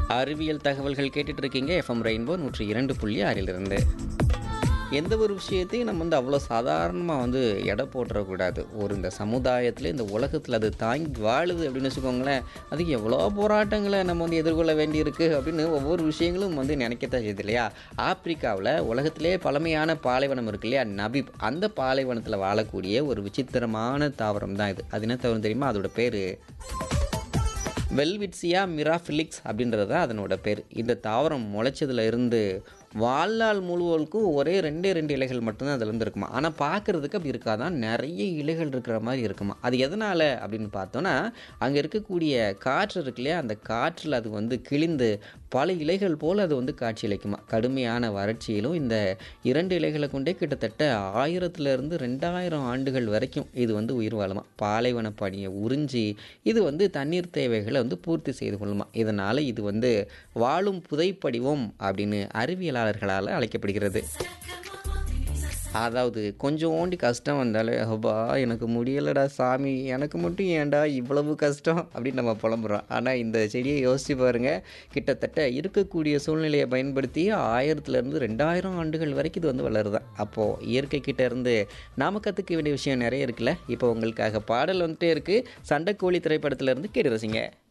அறிவியல் தகவல்கள் கேட்டுட்டு இருக்கீங்க எஃப்எம் ரெயின்போ நூற்றி இரண்டு புள்ளி ஆறிலிருந்து எந்த ஒரு விஷயத்தையும் நம்ம வந்து அவ்வளோ சாதாரணமாக வந்து எடை போட்டுறக்கூடாது ஒரு இந்த சமுதாயத்தில் இந்த உலகத்தில் அது தாங்கி வாழுது அப்படின்னு வச்சுக்கோங்களேன் அதுக்கு எவ்வளோ போராட்டங்களை நம்ம வந்து எதிர்கொள்ள வேண்டியிருக்கு அப்படின்னு ஒவ்வொரு விஷயங்களும் வந்து நினைக்கத்தான் செய்யுது இல்லையா ஆப்பிரிக்காவில் உலகத்திலே பழமையான பாலைவனம் இருக்கு இல்லையா நபிப் அந்த பாலைவனத்தில் வாழக்கூடிய ஒரு விசித்திரமான தாவரம் தான் இது அது என்ன தாவரம் தெரியுமா அதோட பேர் வெல்விட்சியா மிராஃபிலிக்ஸ் அப்படின்றது தான் அதனோட பேர் இந்த தாவரம் முளைச்சதுல இருந்து வாழ்நாள் முழுவதுக்கும் ஒரே ரெண்டே ரெண்டு இலைகள் மட்டும்தான் அதில் இருந்து இருக்குமா ஆனால் பார்க்குறதுக்கு அப்படி இருக்காதான் நிறைய இலைகள் இருக்கிற மாதிரி இருக்குமா அது எதனால் அப்படின்னு பார்த்தோன்னா அங்கே இருக்கக்கூடிய காற்று இருக்கு இல்லையா அந்த காற்றில் அது வந்து கிழிந்து பல இலைகள் போல் அது வந்து காட்சியளிக்குமா கடுமையான வறட்சியிலும் இந்த இரண்டு இலைகளை கொண்டே கிட்டத்தட்ட ஆயிரத்துலேருந்து ரெண்டாயிரம் ஆண்டுகள் வரைக்கும் இது வந்து உயிர் வாழுமா பாலைவன பனியை உறிஞ்சி இது வந்து தண்ணீர் தேவைகளை வந்து பூர்த்தி செய்து கொள்ளுமா இதனால் இது வந்து வாழும் புதைப்படிவம் அப்படின்னு அறிவியலாளர்களால் அழைக்கப்படுகிறது அதாவது கொஞ்சோண்டி கஷ்டம் வந்தாலே அப்பா எனக்கு முடியலடா சாமி எனக்கு மட்டும் ஏன்டா இவ்வளவு கஷ்டம் அப்படின்னு நம்ம புலம்புறோம் ஆனால் இந்த செடியை யோசிச்சு பாருங்க கிட்டத்தட்ட இருக்கக்கூடிய சூழ்நிலையை பயன்படுத்தி ஆயிரத்துலேருந்து ரெண்டாயிரம் ஆண்டுகள் வரைக்கும் இது வந்து வளருதான் அப்போது இயற்கை கிட்ட இருந்து நாம கற்றுக்க வேண்டிய விஷயம் நிறைய இருக்குல்ல இப்போ உங்களுக்காக பாடல் வந்துட்டே இருக்குது சண்டைக்கோழி திரைப்படத்துல இருந்து கேட்டு ரசிங்க